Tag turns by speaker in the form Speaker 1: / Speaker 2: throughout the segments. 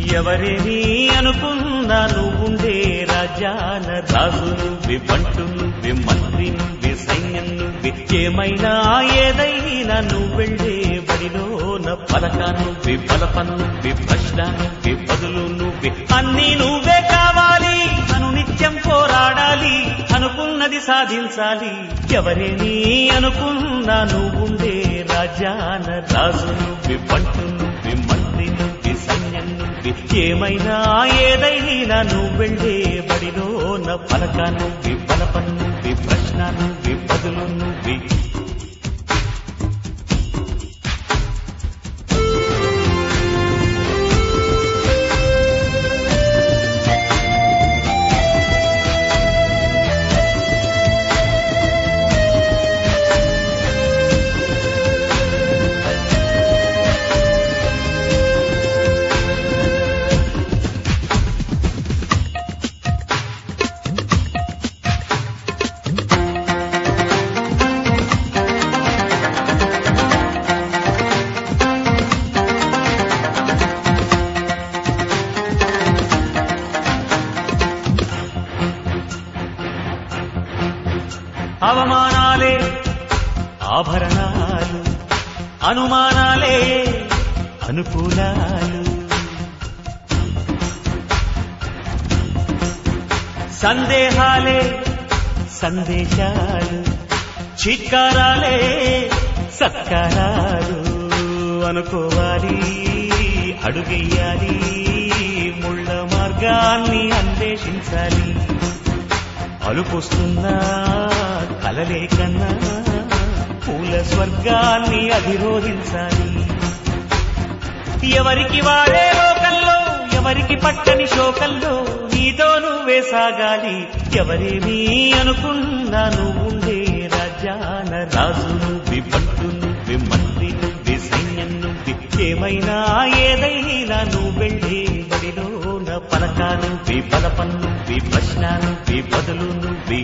Speaker 1: ఎవరేని అనుకున్నా నువ్వుండే రాజాన రాజు నువ్వి బంటు నువ్వి మంత్రి నువ్వి సైన్యం నువ్వి ఏమైనా ఏదైనా నువ్వెళ్ళే బడిలోన పలక నువ్వి బలపం నువ్వి ప్రశ్న నువ్వి బదులు నువ్వి అన్నీ నువ్వే కావాలి అను నిత్యం పోరాడాలి అనుకున్నది సాధించాలి ఎవరేని అనుకున్నా నువ్వుండే రాజాన రాజు నువ్వి బంటు నువ్వి మంత్రి నువ్వి సైన్యం నువ్వి ఏమైనా ఏదైనా నువ్వెళ్ళే బడిలోన పలక నువ్వి బలపం నువ్వి ప్రశ్న నువ్వి బదులు నువ్వి అవమానాలే ఆభరణాలు అనుమానాలే అనుకూలాలు సందేహాలే సందేశాలు చిత్కారాలే సత్కారాలు అనుకోవాలి అడుగెయ్యాలి ముళ్ళ మార్గాన్ని అన్వేషించాలి అలుపొస్తున్నా కలలే కన్నా పూల స్వర్గాన్ని అధిరోహించాలి ఎవరికి వాడే లోకల్లో ఎవరికి పట్టని శోకల్లో నీతో నువ్వే సాగాలి ఎవరేమీ అనుకున్నా నువ్వుండే రాజ్యాన రాజు నువ్వి పట్టు నువ్వి మంత్రి నువ్వి సైన్యం నువ్వి ఏమైనా ఏదైనా నువ్వెళ్ళే బడిలోన పలక నువ్వి బలపం నువ్వి ప్రశ్న నువ్వి బదులు నువ్వి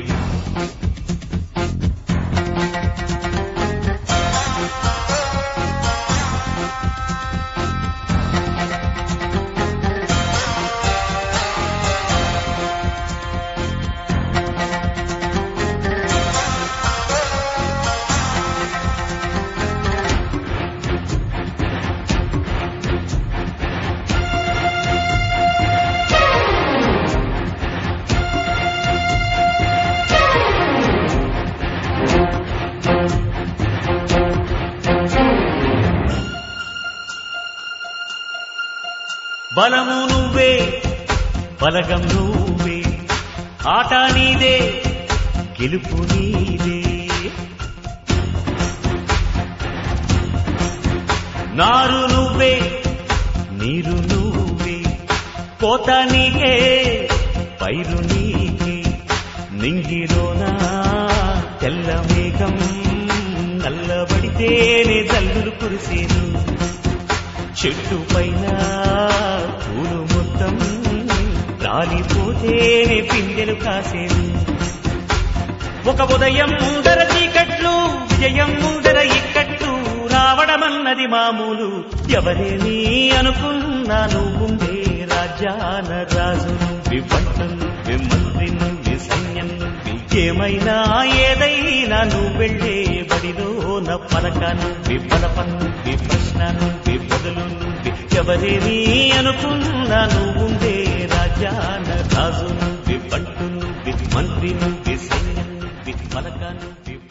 Speaker 1: బలము నువ్వే బలగం నువ్వే ఆట నీదే గెలుపు నీదే నారు నువ్వే నీరు నువ్వే కోత నీకే పైరు నీకే నింగిలోనా తెల్ల మేఘం నల్లబడితేనే జల్లులు కురిసేను చెట్టు పైన పూలు మొత్తం రాలిపోతేనే పిందెలు కాసేను ఒక ఉదయం ముందర చీకట్లు విజయం ముందర ఇక్కట్లు రావడమన్నది మామూలు ఎవరేని అనుకున్నా నువ్వుండే రాజ్యాన రాజు నువ్వి పంట నువ్వి మంత్రి నువ్వి సైన్యం నువ్వి ఏమైనా ఏదైనా నువ్వెళ్ళే బడిలోన పలక నువ్వి బలపం నువ్వి ప్రశ్న నువ్వి బదులు నువ్వి ఎవరేని అనుకున్నా నువ్వుండే రాజ్యాన రాజు నువ్వి పంటు నువ్వి మంత్రి నువ్వి సైన్యం నువ్వి పలక నువ్వి